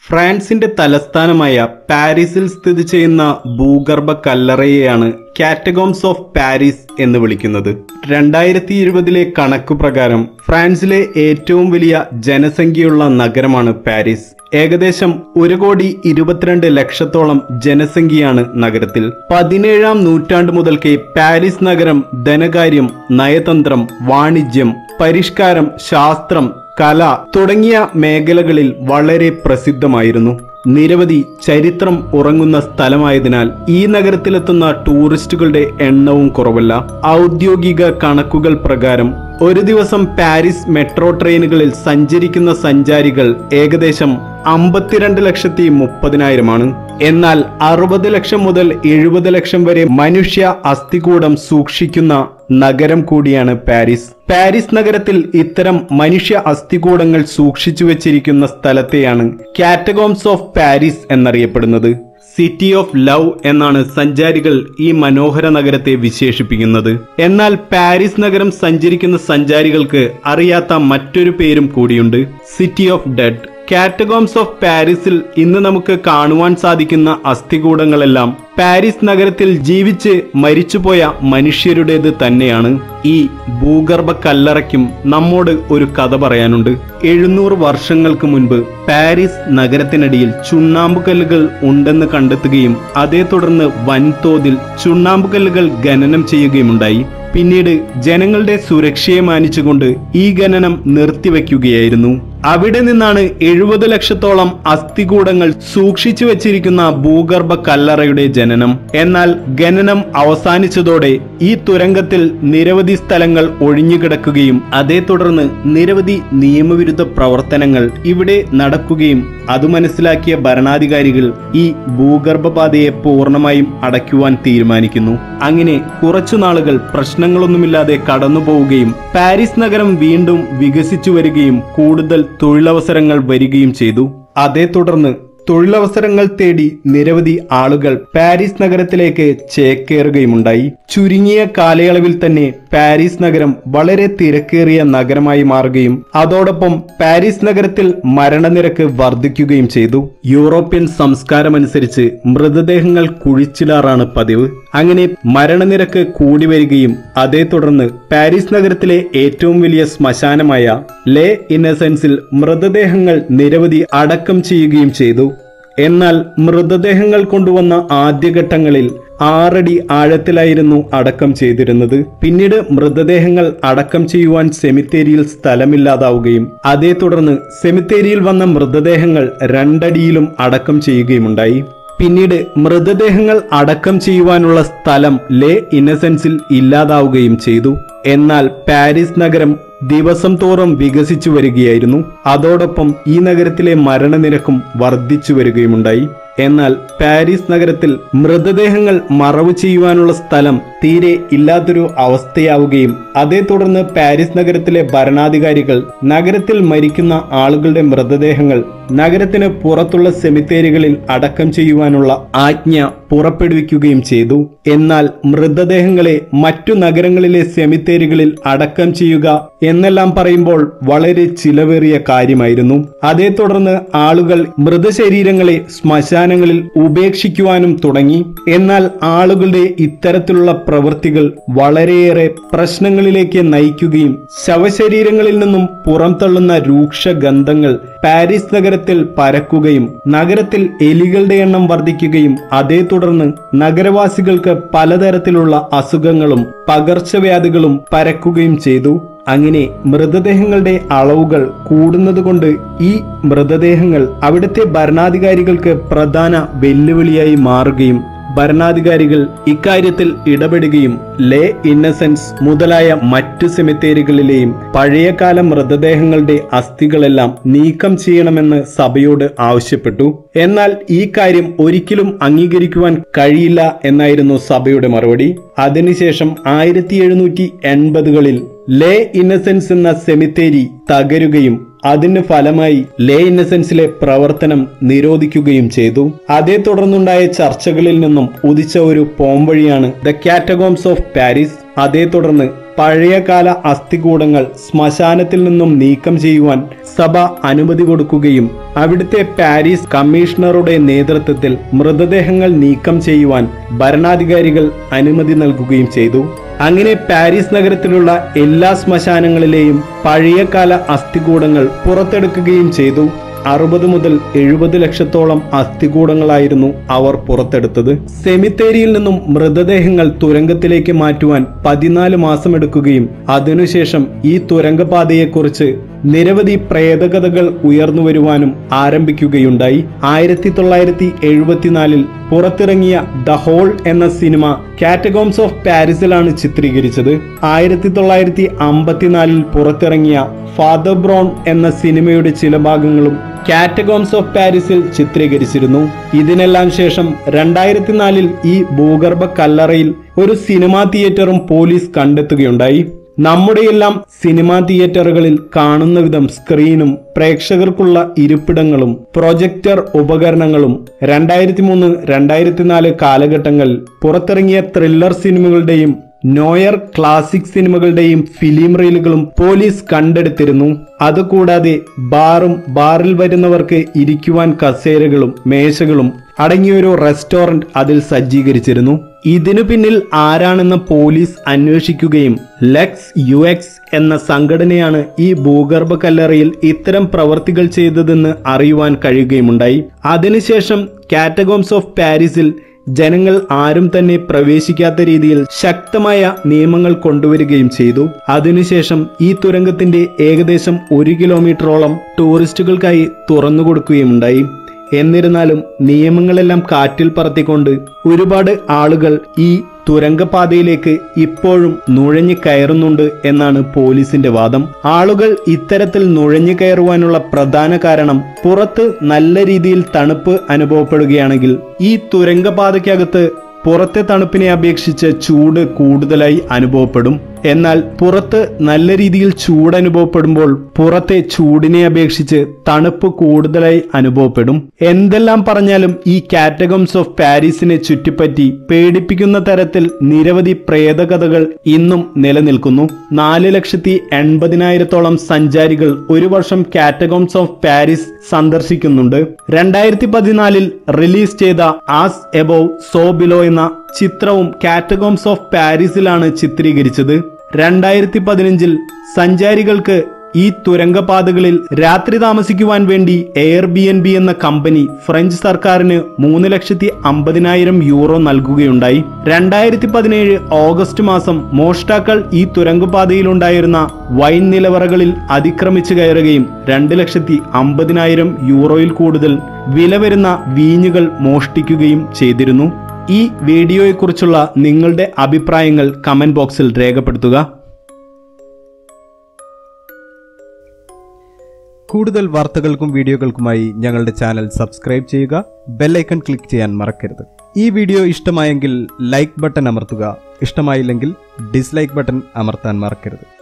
ഫ്രാൻസിന്റെ തലസ്ഥാനമായ പാരീസിൽ സ്ഥിതി ചെയ്യുന്ന ഭൂഗർഭ കല്ലറയെയാണ് കാറ്റഗോംസ് ഓഫ് പാരീസ് എന്ന് വിളിക്കുന്നത് രണ്ടായിരത്തി ഇരുപതിലെ കണക്കു പ്രകാരം ഫ്രാൻസിലെ ഏറ്റവും വലിയ ജനസംഖ്യയുള്ള നഗരമാണ് പാരീസ് ഏകദേശം ഒരു കോടി ഇരുപത്തിരണ്ട് ലക്ഷത്തോളം ജനസംഖ്യയാണ് നഗരത്തിൽ പതിനേഴാം നൂറ്റാണ്ട് മുതൽക്കേ പാരീസ് നഗരം ധനകാര്യം നയതന്ത്രം വാണിജ്യം പരിഷ്കാരം ശാസ്ത്രം കല തുടങ്ങിയ മേഖലകളിൽ വളരെ പ്രസിദ്ധമായിരുന്നു നിരവധി ചരിത്രം ഉറങ്ങുന്ന സ്ഥലമായതിനാൽ ഈ നഗരത്തിലെത്തുന്ന ടൂറിസ്റ്റുകളുടെ എണ്ണവും കുറവല്ല ഔദ്യോഗിക കണക്കുകൾ പ്രകാരം ഒരു ദിവസം പാരീസ് മെട്രോ ട്രെയിനുകളിൽ സഞ്ചരിക്കുന്ന സഞ്ചാരികൾ ഏകദേശം അമ്പത്തിരണ്ട് ലക്ഷത്തി മുപ്പതിനായിരമാണ് എന്നാൽ അറുപത് ലക്ഷം മുതൽ എഴുപത് ലക്ഷം വരെ മനുഷ്യ അസ്ഥികൂടം സൂക്ഷിക്കുന്ന നഗരം കൂടിയാണ് പാരീസ് പാരീസ് നഗരത്തിൽ ഇത്തരം മനുഷ്യ അസ്ഥികൂടങ്ങൾ സൂക്ഷിച്ചു വെച്ചിരിക്കുന്ന സ്ഥലത്തെയാണ് കാറ്റഗോംസ് ഓഫ് പാരീസ് എന്നറിയപ്പെടുന്നത് സിറ്റി ഓഫ് ലവ് എന്നാണ് സഞ്ചാരികൾ ഈ മനോഹര നഗരത്തെ വിശേഷിപ്പിക്കുന്നത് എന്നാൽ പാരീസ് നഗരം സഞ്ചരിക്കുന്ന സഞ്ചാരികൾക്ക് അറിയാത്ത മറ്റൊരു പേരും കൂടിയുണ്ട് city of dead catacombs of പാരീസിൽ ഇന്ന് നമുക്ക് കാണുവാൻ സാധിക്കുന്ന അസ്ഥികൂടങ്ങളെല്ലാം പാരീസ് നഗരത്തിൽ ജീവിച്ച് മരിച്ചുപോയ മനുഷ്യരുടേത് തന്നെയാണ് ഈ ഭൂഗർഭ കല്ലറയ്ക്കും നമ്മോട് ഒരു കഥ പറയാനുണ്ട് എഴുന്നൂറ് വർഷങ്ങൾക്ക് മുൻപ് പാരീസ് നഗരത്തിനടിയിൽ ചുണ്ണാമ്പുകല്ലുകൾ ഉണ്ടെന്ന് കണ്ടെത്തുകയും അതേ തുടർന്ന് വൻതോതിൽ ചുണ്ണാമ്പുകല്ലുകൾ ഖനനം ചെയ്യുകയുമുണ്ടായി പിന്നീട് ജനങ്ങളുടെ സുരക്ഷയെ മാനിച്ചുകൊണ്ട് ഈ ഖനനം നിർത്തിവെക്കുകയായിരുന്നു അവിടെ നിന്നാണ് എഴുപത് ലക്ഷത്തോളം അസ്ഥികൂടങ്ങൾ സൂക്ഷിച്ചു വെച്ചിരിക്കുന്ന ഭൂഗർഭ കല്ലറയുടെ ജനനം എന്നാൽ ഖനനം അവസാനിച്ചതോടെ ഈ തുരങ്കത്തിൽ നിരവധി സ്ഥലങ്ങൾ ഒഴിഞ്ഞുകിടക്കുകയും അതേ തുടർന്ന് നിരവധി നിയമവിരുദ്ധ പ്രവർത്തനങ്ങൾ ഇവിടെ നടക്കുകയും അത് മനസ്സിലാക്കിയ ഭരണാധികാരികൾ ഈ ഭൂഗർഭപാതയെ പൂർണ്ണമായും അടയ്ക്കുവാൻ തീരുമാനിക്കുന്നു അങ്ങനെ കുറച്ചു നാളുകൾ പ്രശ്നങ്ങളൊന്നുമില്ലാതെ കടന്നുപോവുകയും പാരീസ് നഗരം വീണ്ടും വികസിച്ചു വരികയും കൂടുതൽ തൊഴിലവസരങ്ങൾ വരികയും ചെയ്തു അതേ തുടർന്ന് തൊഴിലവസരങ്ങൾ തേടി നിരവധി ആളുകൾ പാരീസ് നഗരത്തിലേക്ക് ചേക്കേറുകയുമുണ്ടായി ചുരുങ്ങിയ കാലയളവിൽ തന്നെ പാരീസ് നഗരം വളരെ തിരക്കേറിയ നഗരമായി മാറുകയും അതോടൊപ്പം പാരീസ് നഗരത്തിൽ മരണനിരക്ക് വർദ്ധിക്കുകയും ചെയ്തു യൂറോപ്യൻ സംസ്കാരമനുസരിച്ച് മൃതദേഹങ്ങൾ കുഴിച്ചിടാറാണ് പതിവ് അങ്ങനെ മരണനിരക്ക് കൂടി വരികയും അതേ തുടർന്ന് പാരീസ് നഗരത്തിലെ ഏറ്റവും വലിയ ശ്മശാനമായ ലേ ഇന്നസെൻസിൽ മൃതദേഹങ്ങൾ നിരവധി അടക്കം ചെയ്യുകയും ചെയ്തു എന്നാൽ മൃതദേഹങ്ങൾ കൊണ്ടുവന്ന ആദ്യഘട്ടങ്ങളിൽ ആറടി ആഴത്തിലായിരുന്നു അടക്കം ചെയ്തിരുന്നത് പിന്നീട് മൃതദേഹങ്ങൾ അടക്കം ചെയ്യുവാൻ സെമിത്തേരിയിൽ സ്ഥലമില്ലാതാവുകയും അതേ തുടർന്ന് സെമിത്തേരിയിൽ വന്ന മൃതദേഹങ്ങൾ രണ്ടടിയിലും അടക്കം ചെയ്യുകയുമുണ്ടായി പിന്നീട് മൃതദേഹങ്ങൾ അടക്കം ചെയ്യുവാനുള്ള സ്ഥലം ലേ ഇന്നസെൻസിൽ ഇല്ലാതാവുകയും ചെയ്തു എന്നാൽ പാരീസ് നഗരം ദിവസം തോറും വികസിച്ചു വരികയായിരുന്നു അതോടൊപ്പം ഈ നഗരത്തിലെ മരണനിരക്കും വർദ്ധിച്ചു വരികയുമുണ്ടായി എന്നാൽ പാരീസ് നഗരത്തിൽ മൃതദേഹങ്ങൾ മറവ് ചെയ്യുവാനുള്ള സ്ഥലം തീരെ ഇല്ലാത്തൊരു അവസ്ഥയാവുകയും അതേ തുടർന്ന് പാരീസ് നഗരത്തിലെ ഭരണാധികാരികൾ നഗരത്തിൽ മരിക്കുന്ന ആളുകളുടെ മൃതദേഹങ്ങൾ നഗരത്തിന് പുറത്തുള്ള സെമിത്തേരികളിൽ അടക്കം ചെയ്യുവാനുള്ള ആജ്ഞ പുറപ്പെടുവിക്കുകയും ചെയ്തു എന്നാൽ മൃതദേഹങ്ങളെ മറ്റു നഗരങ്ങളിലെ സെമിത്തേരികളിൽ അടക്കം ചെയ്യുക എന്നെല്ലാം പറയുമ്പോൾ വളരെ ചിലവേറിയ കാര്യമായിരുന്നു അതേ തുടർന്ന് ആളുകൾ മൃതശരീരങ്ങളെ ശ്മശാനങ്ങളിൽ ഉപേക്ഷിക്കുവാനും തുടങ്ങി എന്നാൽ ആളുകളുടെ ഇത്തരത്തിലുള്ള പ്രവൃത്തികൾ വളരെയേറെ പ്രശ്നങ്ങളിലേക്ക് നയിക്കുകയും ശവശരീരങ്ങളിൽ നിന്നും പുറംതള്ളുന്ന രൂക്ഷ ഗന്ധങ്ങൾ പാരീസ് നഗരത്തിൽ പരക്കുകയും നഗരത്തിൽ എലികളുടെ എണ്ണം വർദ്ധിക്കുകയും അതേ തുടർന്ന് നഗരവാസികൾക്ക് പലതരത്തിലുള്ള അസുഖങ്ങളും പകർച്ചവ്യാധികളും പരക്കുകയും ചെയ്തു അങ്ങനെ മൃതദേഹങ്ങളുടെ അളവുകൾ കൂടുന്നതുകൊണ്ട് ഈ മൃതദേഹങ്ങൾ അവിടുത്തെ ഭരണാധികാരികൾക്ക് പ്രധാന വെല്ലുവിളിയായി മാറുകയും ഭരണാധികാരികൾ ഇക്കാര്യത്തിൽ ഇടപെടുകയും ലേ ഇന്നസെൻസ് മുതലായ മറ്റു സെമിത്തേരികളിലെയും പഴയകാല മൃതദേഹങ്ങളുടെ അസ്ഥികളെല്ലാം നീക്കം ചെയ്യണമെന്ന് സഭയോട് ആവശ്യപ്പെട്ടു എന്നാൽ ഈ കാര്യം ഒരിക്കലും അംഗീകരിക്കുവാൻ കഴിയില്ല എന്നായിരുന്നു സഭയുടെ മറുപടി അതിനുശേഷം ആയിരത്തി എഴുന്നൂറ്റി എൺപതുകളിൽ ലേ ഇന്നസെൻസ് എന്ന സെമിത്തേരി തകരുകയും അതിന് ഫലമായി ലേ ഇന്നസെൻസിലെ പ്രവർത്തനം നിരോധിക്കുകയും ചെയ്തു അതേ തുടർന്നുണ്ടായ ചർച്ചകളിൽ നിന്നും ഉദിച്ച ഒരു പോംവഴിയാണ് ദ കാറ്റഗോംസ് ഓഫ് പാരീസ് അതേ തുടർന്ന് പഴയകാല അസ്ഥികൂടങ്ങൾ ശ്മശാനത്തിൽ നിന്നും നീക്കം ചെയ്യുവാൻ സഭ അനുമതി കൊടുക്കുകയും അവിടുത്തെ പാരീസ് കമ്മീഷണറുടെ നേതൃത്വത്തിൽ മൃതദേഹങ്ങൾ നീക്കം ചെയ്യുവാൻ ഭരണാധികാരികൾ അനുമതി നൽകുകയും ചെയ്തു അങ്ങനെ പാരീസ് നഗരത്തിലുള്ള എല്ലാ ശ്മശാനങ്ങളിലെയും പഴയകാല അസ്ഥികൂടങ്ങൾ പുറത്തെടുക്കുകയും ചെയ്തു അറുപത് മുതൽ എഴുപത് ലക്ഷത്തോളം അസ്ഥികൂടങ്ങളായിരുന്നു അവർ പുറത്തെടുത്തത് സെമിത്തേരിയിൽ നിന്നും മൃതദേഹങ്ങൾ തുരങ്കത്തിലേക്ക് മാറ്റുവാൻ പതിനാല് മാസം എടുക്കുകയും അതിനുശേഷം ഈ തുരങ്കപാതയെക്കുറിച്ച് നിരവധി പ്രേതകഥകൾ ഉയർന്നു വരുവാനും ആരംഭിക്കുകയുണ്ടായി ആയിരത്തി തൊള്ളായിരത്തി എഴുപത്തിനാലിൽ പുറത്തിറങ്ങിയ ദ ഹോൾ എന്ന സിനിമ കാറ്റഗോംസ് ഓഫ് പാരീസിലാണ് ചിത്രീകരിച്ചത് ആയിരത്തി തൊള്ളായിരത്തി അമ്പത്തിനാലിൽ പുറത്തിറങ്ങിയ ഫാദർ ബ്രോൺ എന്ന സിനിമയുടെ ചില ഭാഗങ്ങളും കാറ്റഗോംസ് ഓഫ് പാരീസിൽ ചിത്രീകരിച്ചിരുന്നു ഇതിനെല്ലാം ശേഷം രണ്ടായിരത്തി നാലിൽ ഈ ഭൂഗർഭ കല്ലറയിൽ ഒരു സിനിമാ തിയേറ്ററും പോലീസ് കണ്ടെത്തുകയുണ്ടായി നമ്മുടെയെല്ലാം സിനിമാ തിയേറ്ററുകളിൽ കാണുന്ന വിധം സ്ക്രീനും പ്രേക്ഷകർക്കുള്ള ഇരിപ്പിടങ്ങളും പ്രൊജക്ടർ ഉപകരണങ്ങളും രണ്ടായിരത്തി മൂന്ന് രണ്ടായിരത്തി നാല് കാലഘട്ടങ്ങളിൽ പുറത്തിറങ്ങിയ ത്രില്ലർ സിനിമകളുടെയും നോയർ ക്ലാസിക് സിനിമകളുടെയും ഫിലിം റീലുകളും പോലീസ് കണ്ടെടുത്തിരുന്നു അതുകൂടാതെ ബാറും ബാറിൽ വരുന്നവർക്ക് ഇരിക്കുവാൻ കസേരകളും മേശകളും അടങ്ങിയൊരു റെസ്റ്റോറന്റ് അതിൽ സജ്ജീകരിച്ചിരുന്നു ഇതിനു പിന്നിൽ ആരാണെന്ന് പോലീസ് അന്വേഷിക്കുകയും ലെക്സ് യു എക്സ് എന്ന സംഘടനയാണ് ഈ ഭൂഗർഭ കല്ലറയിൽ ഇത്തരം പ്രവർത്തികൾ ചെയ്തതെന്ന് അറിയുവാൻ കഴിയുകയുമുണ്ടായി അതിനുശേഷം കാറ്റഗോംസ് ഓഫ് പാരീസിൽ ജനങ്ങൾ ആരും തന്നെ പ്രവേശിക്കാത്ത രീതിയിൽ ശക്തമായ നിയമങ്ങൾ കൊണ്ടുവരികയും ചെയ്തു അതിനുശേഷം ഈ തുരങ്കത്തിന്റെ ഏകദേശം ഒരു കിലോമീറ്ററോളം ടൂറിസ്റ്റുകൾക്കായി തുറന്നുകൊടുക്കുകയുമുണ്ടായി എന്നിരുന്നാലും നിയമങ്ങളെല്ലാം കാറ്റിൽ പറത്തിക്കൊണ്ട് ഒരുപാട് ആളുകൾ ഈ തുരങ്കപാതയിലേക്ക് ഇപ്പോഴും നുഴഞ്ഞു കയറുന്നുണ്ട് എന്നാണ് പോലീസിന്റെ വാദം ആളുകൾ ഇത്തരത്തിൽ നുഴഞ്ഞു കയറുവാനുള്ള പ്രധാന കാരണം പുറത്ത് നല്ല രീതിയിൽ തണുപ്പ് അനുഭവപ്പെടുകയാണെങ്കിൽ ഈ തുരങ്കപാതയ്ക്കകത്ത് പുറത്തെ തണുപ്പിനെ അപേക്ഷിച്ച് ചൂട് കൂടുതലായി അനുഭവപ്പെടും എന്നാൽ പുറത്ത് നല്ല രീതിയിൽ ചൂട് അനുഭവപ്പെടുമ്പോൾ പുറത്തെ ചൂടിനെ അപേക്ഷിച്ച് തണുപ്പ് കൂടുതലായി അനുഭവപ്പെടും എന്തെല്ലാം പറഞ്ഞാലും ഈ കാറ്റഗംസ് ഓഫ് പാരീസിനെ ചുറ്റിപ്പറ്റി പേടിപ്പിക്കുന്ന തരത്തിൽ നിരവധി പ്രേതകഥകൾ ഇന്നും നിലനിൽക്കുന്നു നാല് ലക്ഷത്തി എൺപതിനായിരത്തോളം സഞ്ചാരികൾ ഒരു വർഷം കാറ്റഗംസ് ഓഫ് പാരീസ് സന്ദർശിക്കുന്നുണ്ട് രണ്ടായിരത്തി പതിനാലിൽ റിലീസ് ചെയ്ത ആസ് എബോവ് സോ ബിലോ എന്ന ചിത്രവും കാറ്റഗോംസ് ഓഫ് പാരീസിലാണ് ചിത്രീകരിച്ചത് രണ്ടായിരത്തി പതിനഞ്ചിൽ സഞ്ചാരികൾക്ക് ഈ തുരങ്കപാതകളിൽ രാത്രി താമസിക്കുവാൻ വേണ്ടി എയർ ബി എൻ ബി എന്ന കമ്പനി ഫ്രഞ്ച് സർക്കാരിന് മൂന്ന് ലക്ഷത്തി അമ്പതിനായിരം യൂറോ നൽകുകയുണ്ടായി രണ്ടായിരത്തി പതിനേഴ് ഓഗസ്റ്റ് മാസം മോഷ്ടാക്കൾ ഈ തുരങ്കപാതയിലുണ്ടായിരുന്ന വൈൻ നിലവറകളിൽ അതിക്രമിച്ചു കയറുകയും രണ്ട് ലക്ഷത്തി അമ്പതിനായിരം യൂറോയിൽ കൂടുതൽ വില വരുന്ന വീഞ്ഞുകൾ മോഷ്ടിക്കുകയും ചെയ്തിരുന്നു ഈ വീഡിയോയെക്കുറിച്ചുള്ള നിങ്ങളുടെ അഭിപ്രായങ്ങൾ കമന്റ് ബോക്സിൽ രേഖപ്പെടുത്തുക കൂടുതൽ വാർത്തകൾക്കും വീഡിയോകൾക്കുമായി ഞങ്ങളുടെ ചാനൽ സബ്സ്ക്രൈബ് ചെയ്യുക ബെല്ലൈക്കൺ ക്ലിക്ക് ചെയ്യാൻ മറക്കരുത് ഈ വീഡിയോ ഇഷ്ടമായെങ്കിൽ ലൈക്ക് ബട്ടൺ അമർത്തുക ഇഷ്ടമായില്ലെങ്കിൽ ഡിസ്ലൈക്ക് ബട്ടൺ അമർത്താൻ മറക്കരുത്